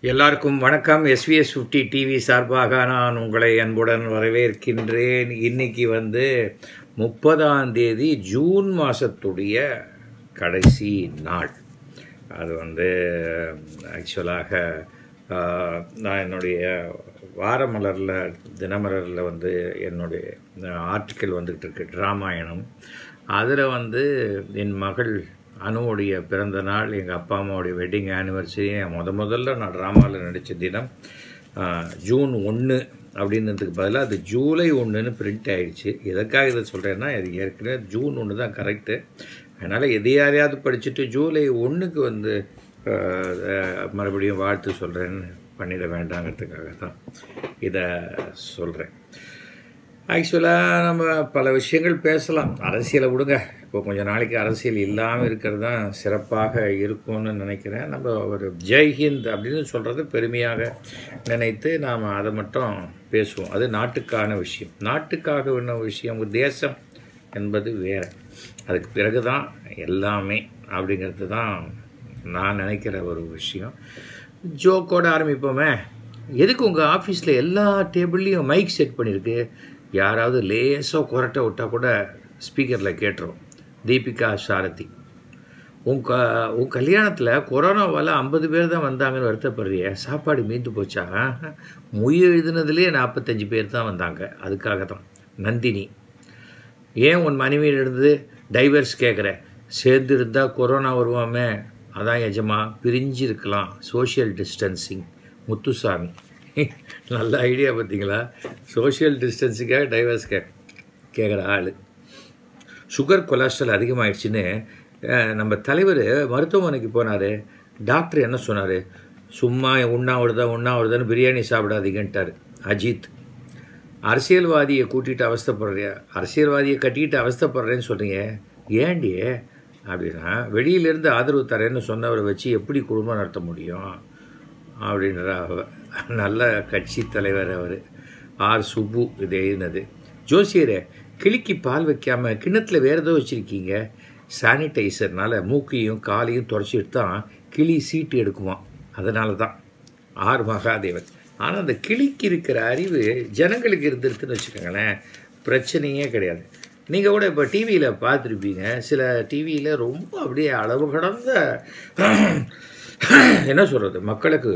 எல்லாருக்கும் வணக்கம் SVS fifty TV சார்பாக நான் உங்களை அன்புடன் வரவேற்கின்றேன் இன்னைக்கு வந்து முப்பதாம் தேதி ஜூன் மாதத்துடைய கடைசி நாள் அது வந்து ஆக்சுவலாக ஆஹ், நான் என்னுடைய வாரமலரில் தினமலரில் வந்து என்னுடைய ஆர்டிக்கல் வந்துக்கிட்டு இருக்கு ராமாயணம் அதில் வந்து என் மகள் அனுவுடைய பிறந்த நாள் எங்கள் அப்பா அம்மாவுடைய வெட்டிங் ஆனிவர்சரி முத முதல்ல நான் ட்ராமாவில் நடித்த தினம் ஆஹ், ஜூன் ஒன்று அப்படின்றதுக்கு பதிலாக அது ஜூலை ஒன்றுன்னு பிரிண்ட் ஆயிடுச்சு எதற்காக இதை சொல்கிறேன்னா அது ஏற்கனவே ஜூன் ஒன்று தான் கரெக்டு அதனால் எதை யாரையாவது படிச்சுட்டு ஜூலை ஒன்றுக்கு வந்து ஆஹ், ஆஹ், மறுபடியும் வாழ்த்து சொல்கிறேன்னு பண்ணிட வேண்டாங்கிறதுக்காக தான் இதை சொல்கிறேன் ஆக்சுவலாக நம்ம பல விஷயங்கள் பேசலாம் அரசியலை விடுங்க இப்போ கொஞ்ச நாளைக்கு அரசியல் இல்லாமல் இருக்கிறது தான் சிறப்பாக இருக்கும்னு நினைக்கிறேன் நம்ம ஒரு ஜெய்ஹிந்த் அப்படின்னு சொல்கிறது பெருமையாக நினைத்து நாம் அதை மட்டும் பேசுவோம் அது நாட்டுக்கான விஷயம் நாட்டுக்காக என்ன விஷயம் ஒரு தேசம் என்பது வேறு அதுக்கு பிறகு தான் எல்லாமே அப்படிங்கிறது தான் நான் நினைக்கிற ஒரு விஷயம் ஜோக்கோட ஆரம்பிப்போமே எதுக்கு உங்கள் ஆஃபீஸில் எல்லா டேபிள்லேயும் மைக் செட் பண்ணியிருக்கு யாராவது லேசாக குரட்டை விட்டால் கூட ஸ்பீக்கரில் கேட்டுரும் தீபிகா சாரதி உன் க உன் கல்யாணத்தில் கொரோனாவால் ஐம்பது பேர் தான் வந்தாங்கன்னு வருத்தப்படுறிய சாப்பாடு மீந்து போச்சா மொய் எழுதுனதுலேயே நாற்பத்தஞ்சு பேர் தான் வந்தாங்க அதுக்காக தான் நந்தினி ஏன் உன் மனைவியிலிருந்து டைவர்ஸ் கேட்குற சேர்ந்து இருந்தால் கொரோனா வருவாமே அதான் எஜமா பிரிஞ்சு இருக்கலாம் சோஷியல் டிஸ்டன்சிங் முத்துசாமி நல்ல ஐடியா பார்த்தீங்களா சோஷியல் டிஸ்டன்ஸுக்காக டைவர்ஸ் கே கேட்குற ஆள் சுகர் கொலஸ்ட்ரால் அதிகமாயிடுச்சுன்னு அஹ், நம்ம தலைவர் மருத்துவமனைக்கு போனார் டாக்டர் என்ன சொன்னார் சும்மா உண்ணாவிரதா உண்ணாவிரதான்னு பிரியாணி சாப்பிடாதீங்கன்ட்டார் அஜித் அரசியல்வாதியை கூட்டிகிட்டு அவஸ்தைப்படுறிய அரசியல்வாதியை கட்டிக்கிட்டு அவஸ்தைப்படுறேன்னு சொல்கிறீங்க ஏண்டி அப்படின்னா வெளியிலேருந்து ஆதரவு தரேன்னு சொன்னவரை வச்சு எப்படி குடும்பம் நடத்த முடியும் அப்படின்ற அவ- நல்ல கட்சி தலைவர் அவர் ஆர் சுப்பு இது எழுதினது ஜோசியரே கிளிக்கு பால் வைக்காம கிண்ணத்தில் வேறு ஏதோ வச்சுருக்கீங்க சானிடைசர்னால மூக்கையும் காலையும் தொடச்சிட்டு தான் கிளி சீட்டு எடுக்குமாம் அதனால தான் ஆர் மகாதேவன் ஆனால் அந்த கிளிக்கு இருக்கிற அறிவு ஜனங்களுக்கு இருந்துருதுன்னு வச்சுக்கோங்களேன் பிரச்சனையே கிடையாது நீங்கள் கூட இப்போ டிவியில் பார்த்துருப்பீங்க சில டிவியில் ரொம்ப அப்படியே அளவு கடந்த என்ன சொல்கிறது மக்களுக்கு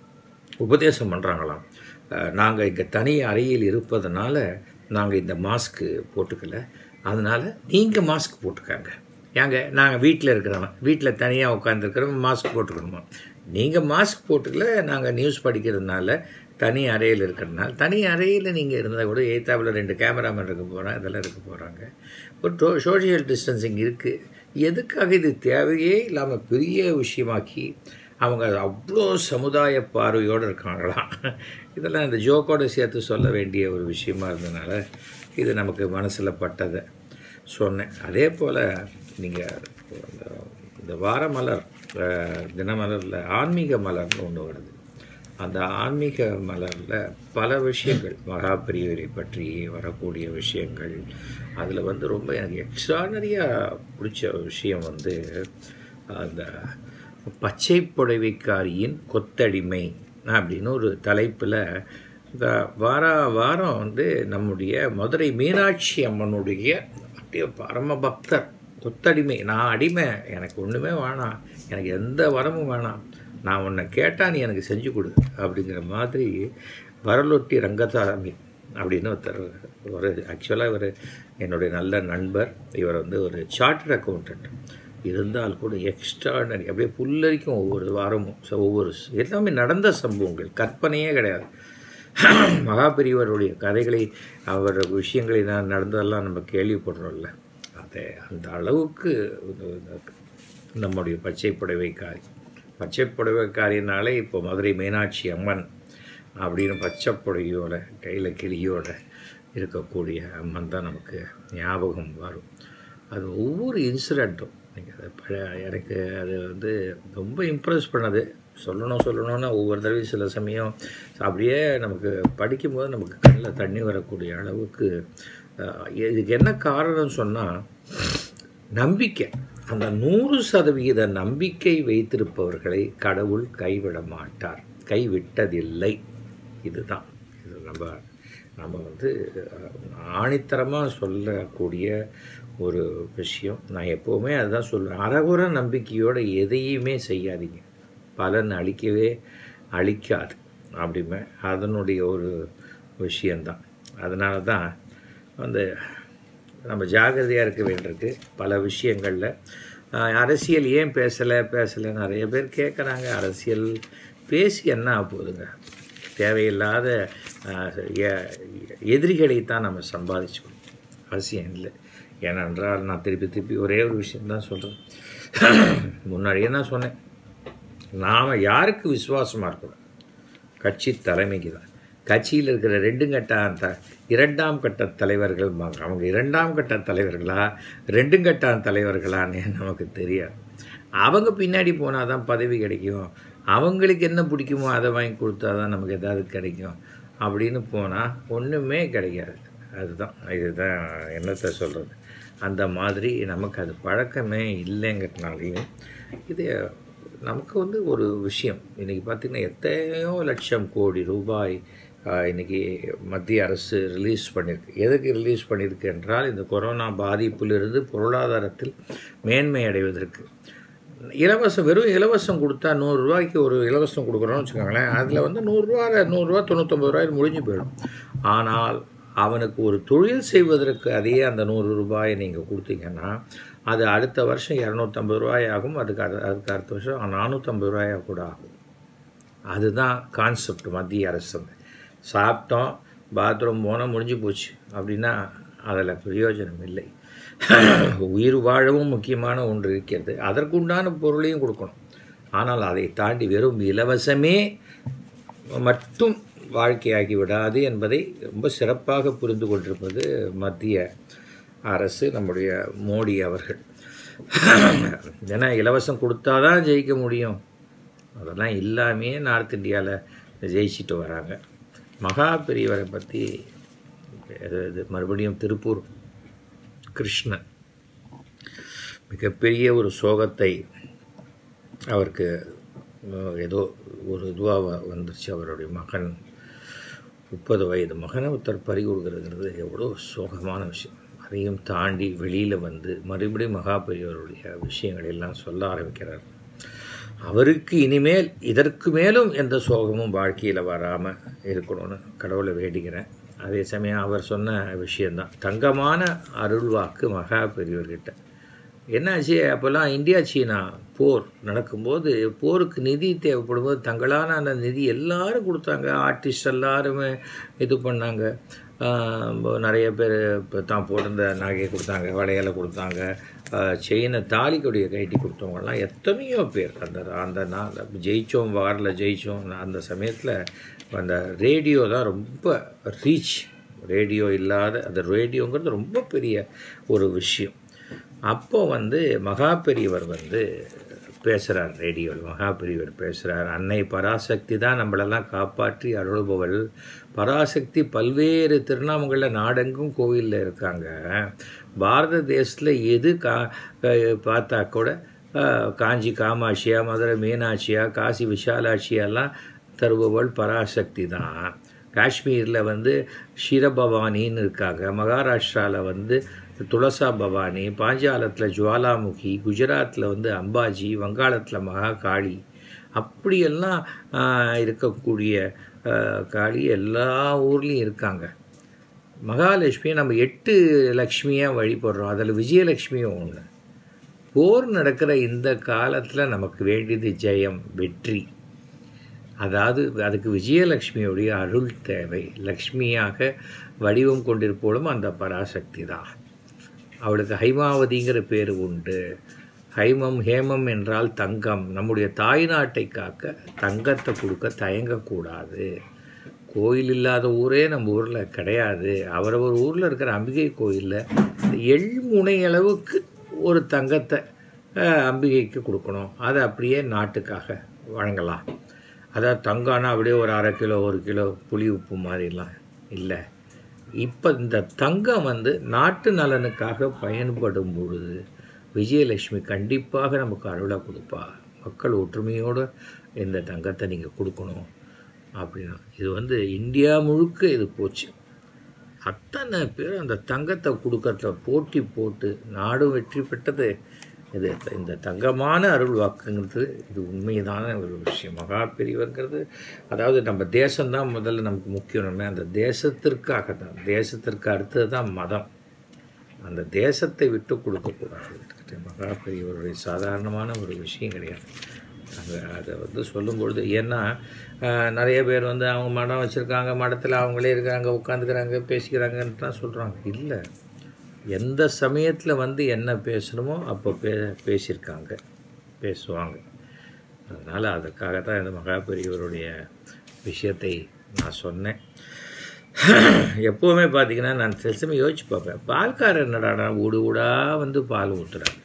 உபதேசம் பண்ணுறாங்களாம் நாங்கள் இங்கே தனி அறையில் இருப்பதனால நாங்கள் இந்த மாஸ்க்கு போட்டுக்கல அதனால் நீங்கள் மாஸ்க் போட்டுக்காங்க ஏங்க நாங்கள் வீட்டில் இருக்கிறவன் வீட்டில் தனியாக உட்காந்துருக்கிறவங்க மாஸ்க் போட்டுக்கணுமா நீங்கள் மாஸ்க் போட்டுக்கல நாங்கள் நியூஸ் படிக்கிறதுனால தனி அறையில் இருக்கிறதுனால தனி அறையில் நீங்கள் இருந்தால் கூட எய்த்தாப்பில் ரெண்டு கேமராமேன் இருக்க போகிறாங்க இதெல்லாம் இருக்க போகிறாங்க ஒரு சோஷியல் டிஸ்டன்சிங் இருக்குது எதுக்காக இது தேவையே இல்லாமல் பெரிய விஷயமாக்கி அவங்க அவ்வளோ சமுதாய பார்வையோடு இருக்காங்களாம் இதெல்லாம் இந்த ஜோக்கோடு சேர்த்து சொல்ல வேண்டிய ஒரு விஷயமா இருந்ததுனால இது நமக்கு மனசில் பட்டதை சொன்னேன் அதே போல் நீங்கள் இந்த வாரமலர் அஹ், தினமலரில் ஆன்மீக மலர்னு ஒன்று வருது அந்த ஆன்மீக மலரில் பல விஷயங்கள் மகாபிரியவரை பற்றி வரக்கூடிய விஷயங்கள் அதில் வந்து ரொம்ப எனக்கு எக்ஸ்ட்ரானரியாக பிடிச்ச விஷயம் வந்து அந்த பச்சை புடவைக்காரியின் கொத்தடிமை அப்படின்னு ஒரு தலைப்பில் இந்த வார வாரம் வந்து நம்முடைய மதுரை மீனாட்சி அம்மனுடைய அப்படியே பரம பக்தர் கொத்தடிமை நான் அடிமை எனக்கு ஒன்றுமே வேணாம் எனக்கு எந்த வரமும் வேணாம் நான் உன்னை கேட்டால் நீ எனக்கு செஞ்சு கொடு அப்படிங்கிற மாதிரி வரலொட்டி ரங்கசாமி அப்படின்னு ஒருத்தர் ஒரு ஆக்சுவலாக இவர் என்னுடைய நல்ல நண்பர் இவர் வந்து ஒரு சார்ட்டர்ட் அக்கௌண்டன்ட் இருந்தால் கூட எக்ஸ்ட்ராடனரி அப்படியே புல்லரிக்கும் ஒவ்வொரு வாரமும் ஸோ ஒவ்வொரு ஸ்- எல்லாமே நடந்த சம்பவங்கள் கற்பனையே கிடையாது மகாபெரியவருடைய கதைகளை அவர் விஷயங்களை நான் நடந்ததெல்லாம் நம்ம கேள்விப்படுறோம்ல அதை அந்த அளவுக்கு இது- நம்முடைய பச்சை புடவைக்காரி பச்சை புடவைக்காரினாலே இப்போ மதுரை மீனாட்சி அம்மன் அப்படின்னு பச்சை புடவையோட கையில் கிளியோட இருக்கக்கூடிய அம்மன் தான் நமக்கு ஞாபகம் வரும் அது ஒவ்வொரு இன்சிடெண்ட்டும் நீங்கள் அதை ப- எனக்கு அது வந்து ரொம்ப இம்ப்ரெஸ் பண்ணது சொல்லணும் சொல்லணும்னா ஒவ்வொரு தடவையும் சில சமயம் அப்படியே நமக்கு படிக்கும்போது நமக்கு கண்ணில் தண்ணி வரக்கூடிய அளவுக்கு அஹ், இதுக்கு என்ன காரணம் சொன்னால் நம்பிக்கை அந்த நூறு சதவிகித நம்பிக்கை வைத்திருப்பவர்களை கடவுள் கைவிட மாட்டார் கைவிட்டதில்லை இதுதான் இது நம்ம நம்ம வந்து ஆணித்தரமாக சொல்லக்கூடிய ஒரு விஷயம் நான் எப்போவுமே அதுதான் சொல்லுவேன் அறகுற நம்பிக்கையோட எதையுமே செய்யாதீங்க பலன் அளிக்கவே அளிக்காது அப்படிமே அதனுடைய ஒரு விஷயந்தான் அதனால தான் வந்து நம்ம ஜாகிரதையாக இருக்க வேண்டியிருக்கு பல விஷயங்களில் ஆஹ், அரசியல் ஏன் பேசலை பேசலை நிறைய பேர் கேட்குறாங்க அரசியல் பேசி என்ன ஆக போகுதுங்க தேவையில்லாத ஆஹ், எ- எதிரிகளை தான் நம்ம சம்பாதிச்சுக்கணும் அவசியம் இல்லை ஏனென்றால் நான் திருப்பி திருப்பி ஒரே ஒரு விஷயம்தான் சொல்கிறேன் முன்னாடியே நான் சொன்னேன் நாம் யாருக்கு விசுவாசமாக இருக்கணும் கட்சி தலைமைக்கு தான் கட்சியில் இருக்கிற ரெண்டு கட்ட த இரண்டாம் கட்ட தலைவர்கள் அவங்க இரண்டாம் கட்ட தலைவர்களா ரெண்டும் கட்ட தலைவர்களான்னு நமக்கு தெரியாது அவங்க பின்னாடி போனால் தான் பதவி கிடைக்கும் அவங்களுக்கு என்ன பிடிக்குமோ அதை வாங்கி கொடுத்தா தான் நமக்கு ஏதாவது கிடைக்கும் அப்படின்னு போனால் ஒன்றுமே கிடைக்காது அதுதான் இதுதான் என்னத்தை சொல்கிறது அந்த மாதிரி நமக்கு அது பழக்கமே இல்லைங்கிறதுனாலையும் இது நமக்கு வந்து ஒரு விஷயம் இன்றைக்கி பார்த்திங்கன்னா எத்தனையோ லட்சம் கோடி ரூபாய் ஆஹ், இன்னைக்கு மத்திய அரசு ரிலீஸ் பண்ணியிருக்கு எதுக்கு ரிலீஸ் பண்ணியிருக்கு என்றால் இந்த கொரோனா பாதிப்பிலிருந்து பொருளாதாரத்தில் மேன்மை அடைவதற்கு இலவசம் வெறும் இலவசம் கொடுத்தா நூறுரூவாய்க்கு ஒரு இலவசம் கொடுக்குறோம்னு வச்சுக்கோங்களேன் அதில் வந்து நூறுரூவா நூறுரூவா தொண்ணூத்தொம்பது ரூபாய் முடிஞ்சு போயிடும் ஆனால் அவனுக்கு ஒரு தொழில் செய்வதற்கு அதே அந்த நூறு ரூபாயை நீங்கள் கொடுத்தீங்கன்னா அது அடுத்த வருஷம் இரநூத்தம்பது ரூபாய் ஆகும் அதுக்கு அது அதுக்கு அடுத்த வருஷம் நானூற்றம்பது ரூபாயாக கூட ஆகும் அதுதான் கான்செப்ட் மத்திய அரசு சாப்பிட்டோம் பாத்ரூம் போனால் முடிஞ்சு போச்சு அப்படின்னா அதில் பிரயோஜனம் இல்லை உயிர் வாழவும் முக்கியமான ஒன்று இருக்கிறது அதற்குண்டான பொருளையும் கொடுக்கணும் ஆனால் அதை தாண்டி வெறும் இலவசமே மட்டும் வாழ்க்கையாகி விடாது என்பதை ரொம்ப சிறப்பாக புரிந்து கொண்டிருப்பது மத்திய அரசு நம்முடைய மோடி அவர்கள் ஏன்னா இலவசம் கொடுத்தாதான் ஜெயிக்க முடியும் அதெல்லாம் இல்லாமையே நார்த் இந்தியாவில் ஜெயிச்சிட்டு வராங்க மகா பெரியவரை பற்றி இது இது மறுபடியும் திருப்பூர் கிருஷ்ணன் மிகப்பெரிய ஒரு சோகத்தை அவருக்கு அஹ், ஏதோ ஒரு இதுவாக வந்துருச்சு அவருடைய மகன் முப்பது வயது மகனை ஒருத்தர் பறி கொடுக்கறதுங்கிறது எவ்வளோ சோகமான விஷயம் அதையும் தாண்டி வெளியில் வந்து மறுபடியும் மகா பெரியவருடைய விஷயங்கள் எல்லாம் சொல்ல ஆரம்பிக்கிறார் அவருக்கு இனிமேல் இதற்கு மேலும் எந்த சோகமும் வாழ்க்கையில் வராமல் இருக்கணும்னு கடவுளை வேண்டிக்கிறேன் அதே சமயம் அவர் சொன்ன விஷயந்தான் தங்கமான அருள்வாக்கு மகா பெரியவர்கிட்ட என்னாச்சு அப்போல்லாம் இந்தியா சீனா போர் நடக்கும்போது போருக்கு நிதி தேவைப்படும் போது தங்களான அந்த நிதி எல்லாரும் கொடுத்தாங்க ஆர்டிஸ்ட் எல்லாருமே இது பண்ணாங்க ஆஹ் நிறைய பேர் இப்போ தான் போட்டிருந்த நகையை கொடுத்தாங்க வளையலை கொடுத்தாங்க செயினை தாலி கொடியை கட்டி கொடுத்தவங்கலாம் எத்தனையோ பேர் அந்த அந்த நாள் ஜெயித்தோம் வாரில் ஜெயித்தோம் அந்த சமயத்தில் அந்த ரேடியோ தான் ரொம்ப ரீச் ரேடியோ இல்லாத அந்த ரேடியோங்கிறது ரொம்ப பெரிய ஒரு விஷயம் அப்போ வந்து மகா பெரியவர் வந்து பேசுகிறார் ரேடியோவில் மகா பெரியவர் பேசுகிறார் அன்னை பராசக்தி தான் நம்மளெல்லாம் காப்பாற்றி அருள்பவள் பராசக்தி பல்வேறு திருநாமங்களில் நாடெங்கும் கோவிலில் இருக்காங்க பாரத தேசத்தில் எது கா அஹ் பார்த்தா கூட அஹ், காஞ்சி காமாட்சியா மதுரை மீனாட்சியா காசி விஷாலாட்சியெல்லாம் தருபவள் பராசக்தி தான் காஷ்மீரில் வந்து ஷிரபவானின்னு இருக்காங்க மகாராஷ்டிராவில் வந்து துளசா பவானி பாஞ்சாலத்தில் ஜுவாலாமுகி குஜராத்தில் வந்து அம்பாஜி வங்காளத்தில் மகாகாளி அப்படியெல்லாம் ஆஹ், இருக்கக்கூடிய ஆஹ், காளி எல்லா ஊர்லேயும் இருக்காங்க மகாலட்சுமியை நம்ம எட்டு லக்ஷ்மியாக வழிபடுறோம் அதில் விஜயலட்சுமியும் ஒன்று போர் நடக்கிற இந்த காலத்தில் நமக்கு வேண்டியது ஜெயம் வெற்றி அதாவது அதுக்கு விஜயலட்சுமியுடைய அருள் தேவை லக்ஷ்மியாக வடிவம் கொண்டிருப்போலும் அந்த பராசக்தி தான் அவளுக்கு ஹைமாவதிங்கிற பேர் உண்டு ஹைமம் ஹேமம் என்றால் தங்கம் நம்முடைய தாய் நாட்டை காக்க தங்கத்தை கொடுக்க தயங்கக்கூடாது கோயில் இல்லாத ஊரே நம்ம ஊரில் கிடையாது அவரவர் ஊரில் இருக்கிற அம்பிகை கோயிலில் எள் முனை அளவுக்கு ஒரு தங்கத்தை அஹ், அம்பிகைக்கு கொடுக்கணும் அதை அப்படியே நாட்டுக்காக வழங்கலாம் அதாவது தங்கம்னா அப்படியே ஒரு அரை கிலோ ஒரு கிலோ புளி உப்பு மாதிரிலாம் இல்லை இப்போ இந்த தங்கம் வந்து நாட்டு நலனுக்காக பயன்படும் பொழுது விஜயலட்சுமி கண்டிப்பாக நமக்கு அருளை கொடுப்பா மக்கள் ஒற்றுமையோடு இந்த தங்கத்தை நீங்கள் கொடுக்கணும் அப்படின்னா இது வந்து இந்தியா முழுக்க இது போச்சு அத்தனை பேர் அந்த தங்கத்தை கொடுக்கறதுல போட்டி போட்டு நாடும் வெற்றி பெற்றது இது இந்த தங்கமான அருள் வாக்குங்கிறது இது உண்மைதான ஒரு விஷயம் மகா பெரியவர்ங்கிறது அதாவது நம்ம தேசம்தான் முதல்ல நமக்கு முக்கியம் நம்ம அந்த தேசத்திற்காக தான் தேசத்திற்கு அடுத்தது தான் மதம் அந்த தேசத்தை விட்டு கொடுக்கக்கூடாது மகா பெரியவருடைய சாதாரணமான ஒரு விஷயம் கிடையாது அங்கே அதை வந்து சொல்லும்பொழுது ஏன்னா ஆஹ், நிறைய பேர் வந்து அவங்க மடம் வச்சுருக்காங்க மடத்தில் அவங்களே இருக்காங்க உட்காந்துக்கிறாங்க பேசிக்கிறாங்கன்ட்டுலாம் சொல்கிறாங்க இல்லை எந்த சமயத்தில் வந்து என்ன பேசணுமோ அப்போ பே பேசியிருக்காங்க பேசுவாங்க அதனால் அதுக்காக தான் இந்த மகா பெரியவருடைய விஷயத்தை நான் சொன்னேன் எப்போவுமே பார்த்தீங்கன்னா நான் சில சமயம் யோசிச்சு பார்ப்பேன் பால்காரர் என்னடானா ஊடு ஊடாக வந்து பால் ஊற்றுறாங்க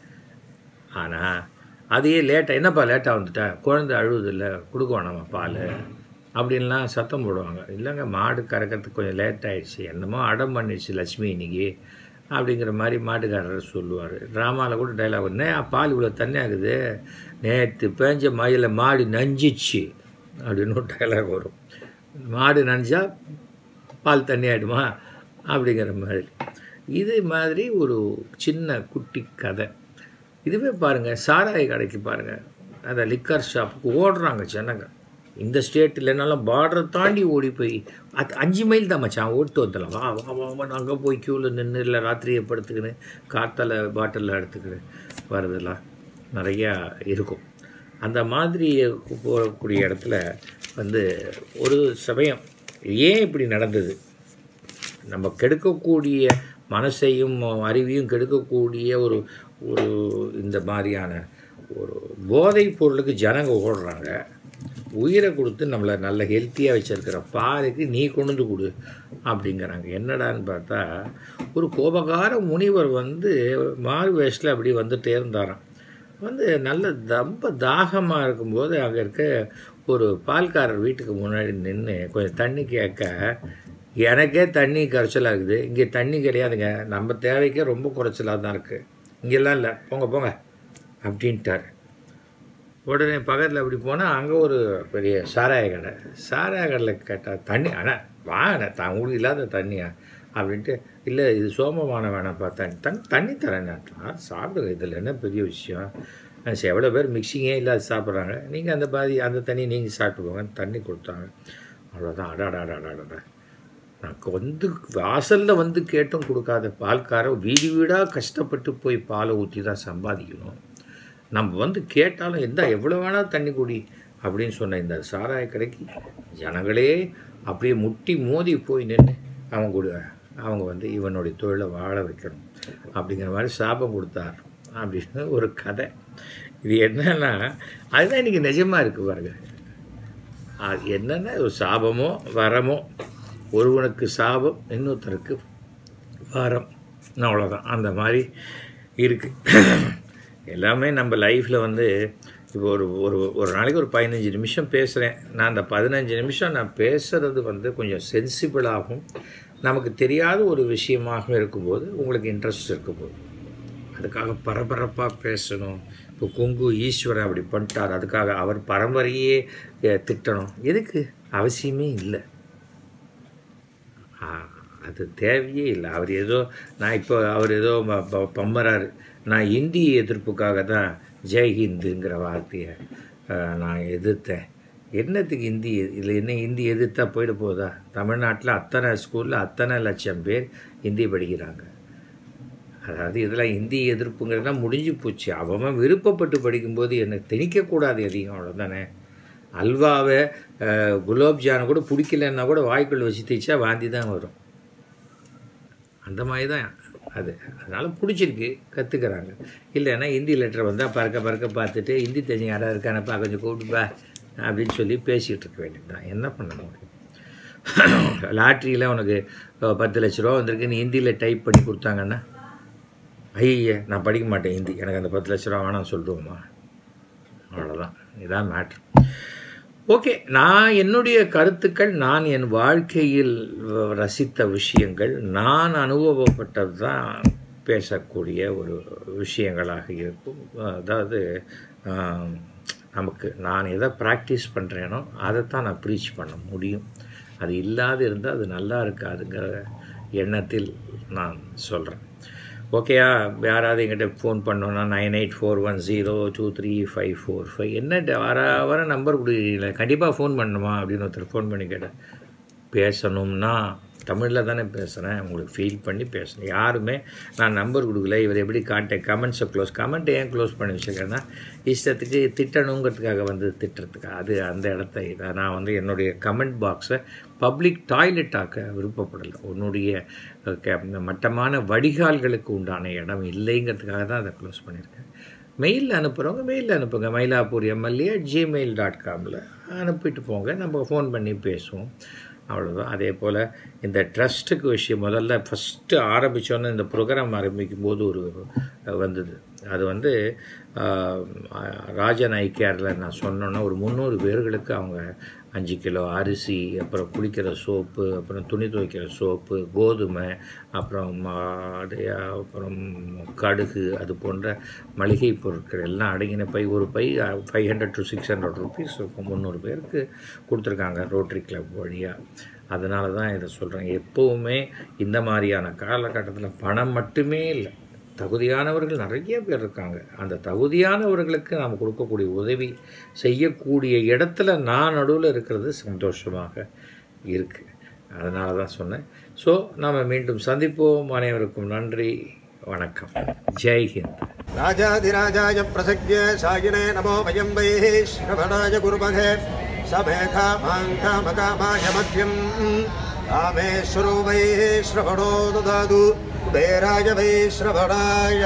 ஆனால் அதையே லேட்டாக என்னப்பா லேட்டாக வந்துட்டா குழந்தை அழுவுதில்ல கொடுக்க வேணாமா பால் அப்படின்லாம் சத்தம் போடுவாங்க இல்லைங்க மாடு கறக்கிறதுக்கு கொஞ்சம் லேட் ஆயிடுச்சு என்னமோ அடம் பண்ணிடுச்சு லட்சுமி இன்னைக்கு அப்படிங்கிற மாதிரி மாட்டுக்காரர் சொல்லுவார் ட்ராமாவில் கூட டைலாக் என்ன பால் இவ்வளோ தண்ணி ஆகுது நேற்று பேஞ்ச மழையில் மாடு நஞ்சிச்சு அப்படின்னு ஒரு டைலாக் வரும் மாடு நனைஞ்சா பால் தண்ணி ஆகிடுமா அப்படிங்கிற மாதிரி இது மாதிரி ஒரு சின்ன குட்டி கதை இதுவே பாருங்கள் சாராய கடைக்கு பாருங்கள் அந்த லிக்கர் ஷாப்புக்கு ஓடுறாங்க ஜனங்க இந்த ஸ்டேட் இல்லைனாலும் பார்டரை தாண்டி ஓடி போய் அது அஞ்சு மைல் தான் மச்சான் ஓட்டு வந்துடலாம் வா வா வா வா அங்கே போய் க்யூவில் நின்று இல்லை ராத்திரியை படுத்துக்கின்னு காத்தால பாட்டிலில் எடுத்துக்கின்னு வரதெல்லாம் நிறையா இருக்கும் அந்த மாதிரி போகக்கூடிய இடத்துல வந்து ஒரு சமயம் ஏன் இப்படி நடந்தது நம்ம கெடுக்கக்கூடிய மனசையும் அறிவையும் கெடுக்கக்கூடிய ஒரு ஒரு இந்த மாதிரியான ஒரு போதைப் பொருளுக்கு ஜனங்க ஓடுறாங்க உயிரை கொடுத்து நம்மளை நல்ல ஹெல்த்தியாக வச்சுருக்கிற பாருக்கு நீ கொண்டு வந்து கொடு அப்படிங்கிறாங்க என்னடான்னு பார்த்தா ஒரு கோபகார முனிவர் வந்து மாறு வேஷத்தில் அப்படி வந்துட்டே இருந்தாராம் வந்து நல்ல ரொம்ப தாகமாக இருக்கும்போது அங்கே இருக்க ஒரு பால்காரர் வீட்டுக்கு முன்னாடி நின்று கொஞ்சம் தண்ணி கேட்க எனக்கே தண்ணி குறைச்சலாக இருக்குது இங்கே தண்ணி கிடையாதுங்க நம்ம தேவைக்கே ரொம்ப குறைச்சலாக தான் இருக்குது இங்கெல்லாம் இல்லை போங்க போங்க அப்படின்ட்டார் உடனே பக்கத்தில் அப்படி போனால் அங்கே ஒரு பெரிய சாராய கடை சாராய கடையில் கேட்டால் தண்ணி ஆனால் வாங்க தான் உங்களுக்கு இல்லாத தண்ணியா அப்படின்ட்டு இல்லை இது சோமமான வேணாம்ப்பா தண்ணி தண்ணி தண்ணி தரேன் சாப்பிடுங்க இதில் என்ன பெரிய விஷயம் சரி எவ்வளோ பேர் மிக்சிங்கே இல்லாத சாப்பிட்றாங்க நீங்கள் அந்த பாதி அந்த தண்ணி நீங்கள் சாப்பிட்டு போங்க தண்ணி கொடுத்தாங்க அவ்வளோதான் அடாடாடாடாடா நான் வந்து வாசலில் வந்து கேட்டும் கொடுக்காத பால்காரன் வீடு வீடாக கஷ்டப்பட்டு போய் பாலை ஊற்றி தான் சம்பாதிக்கணும் நம்ம வந்து கேட்டாலும் எந்த எவ்வளோ வேணால் தண்ணி குடி அப்படின்னு சொன்ன இந்த சாராய கடைக்கு ஜனங்களே அப்படியே முட்டி மோதி போய் நின்று அவங்க கூட அவங்க வந்து இவனுடைய தொழிலை வாழ வைக்கணும் அப்படிங்கிற மாதிரி சாபம் கொடுத்தார் அப்படின்னு ஒரு கதை இது என்னன்னா அதுதான் இன்றைக்கி நிஜமாக இருக்குது பாருங்க அது என்னென்னா ஒரு சாபமோ வரமோ ஒருவனுக்கு சாபம் இன்னொருத்தருக்கு வரம் அவ்வளோதான் அந்த மாதிரி இருக்குது எல்லாமே நம்ம லைஃப்பில் வந்து இப்போ ஒரு ஒரு ஒரு நாளைக்கு ஒரு பதினஞ்சு நிமிஷம் பேசுகிறேன் நான் அந்த பதினஞ்சு நிமிஷம் நான் பேசுகிறது வந்து கொஞ்சம் சென்சிபிளாகவும் நமக்கு தெரியாத ஒரு விஷயமாக இருக்கும்போது உங்களுக்கு இன்ட்ரெஸ்ட் இருக்கும்போது அதுக்காக பரபரப்பாக பேசணும் இப்போ கொங்கு ஈஸ்வரன் அப்படி பண்ணிட்டார் அதுக்காக அவர் பரம்பரையே அஹ், திட்டணும் எதுக்கு அவசியமே இல்லை ஆ, அது தேவையே இல்லை அவர் ஏதோ நான் இப்போ அவர் ஏதோ ப- ப- பம்பறாரு நான் இந்தி எதிர்ப்புக்காக தான் ஜெய்ஹிந்துங்கிற வார்த்தையை ஆ, நான் எதிர்த்தேன் என்னத்துக்கு ஹிந்தி இதில் என்ன ஹிந்தி எதிர்த்தா போயிட போதா தமிழ்நாட்டில் அத்தனை ஸ்கூலில் அத்தனை லட்சம் பேர் ஹிந்தி படிக்கிறாங்க அதாவது இதெல்லாம் இந்தி எதிர்ப்புங்கிறதுலாம் முடிஞ்சு போச்சு அவன் விருப்பப்பட்டு படிக்கும்போது எனக்கு திணிக்கக்கூடாது எதையும் அவ்வளோதானே அல்வாவை அஹ், குலோப் ஜானை கூட பிடிக்கலன்னா கூட வாய்க்குள்ள வச்சு தேய்ச்சா வாந்தி தான் வரும் அந்த மாதிரி தான் அது அதனால் பிடிச்சிருக்கு கற்றுக்கிறாங்க இல்லைன்னா ஹிந்தி லெட்டர் வந்தால் பறக்க பறக்க பார்த்துட்டு ஹிந்தி தெரிஞ்சு யாராவது இருக்கானப்பா கொஞ்சம் கூப்பிட்டுப்பா அப்படின்னு சொல்லி பேசிகிட்டு இருக்க வேண்டியது தான் என்ன பண்ண முடியும் லாட்ரியில் உனக்கு அஹ், பத்து லட்ச ரூபா வந்திருக்கு நீ ஹிந்தியில் டைப் பண்ணி கொடுத்தாங்கன்னா ஐய நான் படிக்க மாட்டேன் ஹிந்தி எனக்கு அந்த பத்து லட்ச ரூபா வேணாம்னு சொல்லிடுவோமா அவ்வளோதான் இதான் மேட்ரு ஓகே நான் என்னுடைய கருத்துக்கள் நான் என் வாழ்க்கையில் ரசித்த விஷயங்கள் நான் அனுபவப்பட்டது தான் பேசக்கூடிய ஒரு விஷயங்களாக இருக்கும் அதாவது ஆம், நமக்கு நான் எதை ப்ராக்டிஸ் பண்ணுறேனோ அதைத்தான் நான் ப்ரீச் பண்ண முடியும் அது இல்லாது இருந்தால் அது நல்லா இருக்காதுங்கிற எண்ணத்தில் நான் சொல்கிறேன் ஓகேயா யாராவது எங்கிட்ட ஃபோன் பண்ணோன்னா nine eight four one zero two three five four five என்ன ட- வர வர நம்பர் கொடுக்குறீங்களே கண்டிப்பாக ஃபோன் பண்ணணுமா அப்படின்னு ஒருத்தர் ஃபோன் பண்ணி கேட்டேன் பேசணும்னா தமிழில் தானே பேசுகிறேன் உங்களுக்கு ஃபீல் பண்ணி பேசுகிறேன் யாருமே நான் நம்பர் கொடுக்கல இவர் எப்படி கான்டாக்ட் கமெண்ட்ஸை க்ளோஸ் கமெண்ட் ஏன் க்ளோஸ் பண்ணி வச்சுருக்கேன்னா இஷ்டத்துக்கு திட்டணுங்கிறதுக்காக வந்து திட்டுறதுக்கு அது அந்த இடத்த இதை நான் வந்து என்னுடைய கமெண்ட் பாக்ஸை பப்ளிக் டாய்லெட் ஆக்க விருப்பப்படலை உன்னுடைய அஹ், க- இந்த மட்டமான வடிகால்களுக்கு உண்டான இடம் இல்லைங்கிறதுக்காக தான் அதை க்ளோஸ் பண்ணியிருக்கேன் மெயிலில் அனுப்புகிறவங்க மெயிலில் அனுப்புங்க மயிலாப்பூர் எம்எல்ஏ ஜிமெயில் டாட் காமில் அனுப்பிட்டு போங்க நம்ம ஃபோன் பண்ணி பேசுவோம் அவ்வளோதான் அதே போல் இந்த ட்ரஸ்ட்டுக்கு விஷயம் முதல்ல ஃபஸ்ட்டு ஆரம்பித்தோன்னே இந்த ப்ரோக்ராம் ஆரம்பிக்கும் போது ஒரு அஹ், வந்தது அது வந்து ஆஹ், ராஜன் ஐக்கியாரில் நான் சொன்னோன்னா ஒரு முந்நூறு பேர்களுக்கு அவங்க அஞ்சு கிலோ அரிசி அப்புறம் குளிக்கிற சோப்பு அப்புறம் துணி துவைக்கிற சோப்பு கோதுமை அப்புறம் மா- அது அப்புறம் கடுகு அது போன்ற மளிகை பொருட்கள் எல்லாம் அடங்கின பை ஒரு பை five hundred to six hundred rupees இருக்கும் முந்நூறு பேருக்கு கொடுத்துருக்காங்க ரோட்டரி கிளப் வழியாக அதனால தான் இதை சொல்கிறேன் எப்போவுமே இந்த மாதிரியான காலகட்டத்தில் பணம் மட்டுமே இல்லை தகுதியானவர்கள் நிறைய பேர் இருக்காங்க அந்த தகுதியானவர்களுக்கு நாம் கொடுக்கக்கூடிய உதவி செய்யக்கூடிய இடத்துல நான் நடுவில் இருக்கிறது சந்தோஷமாக இருக்குது அதனால தான் சொன்னேன் ஸோ நாம் மீண்டும் சந்திப்போம் அனைவருக்கும் நன்றி வணக்கம் ஜெய் ஹிந்த் राजाधिराजाय प्रसज्ञ सागिने नमो वयं वैः श्रवणाय गुरुमहे समेधा माङ्कामकामाय मध्यम् कामेश्वरो वैः श्रवणो ददातु कुबेराय वै श्रवणाय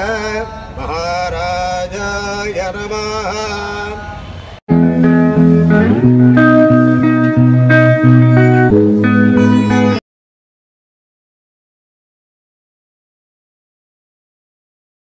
महाराजाय नमः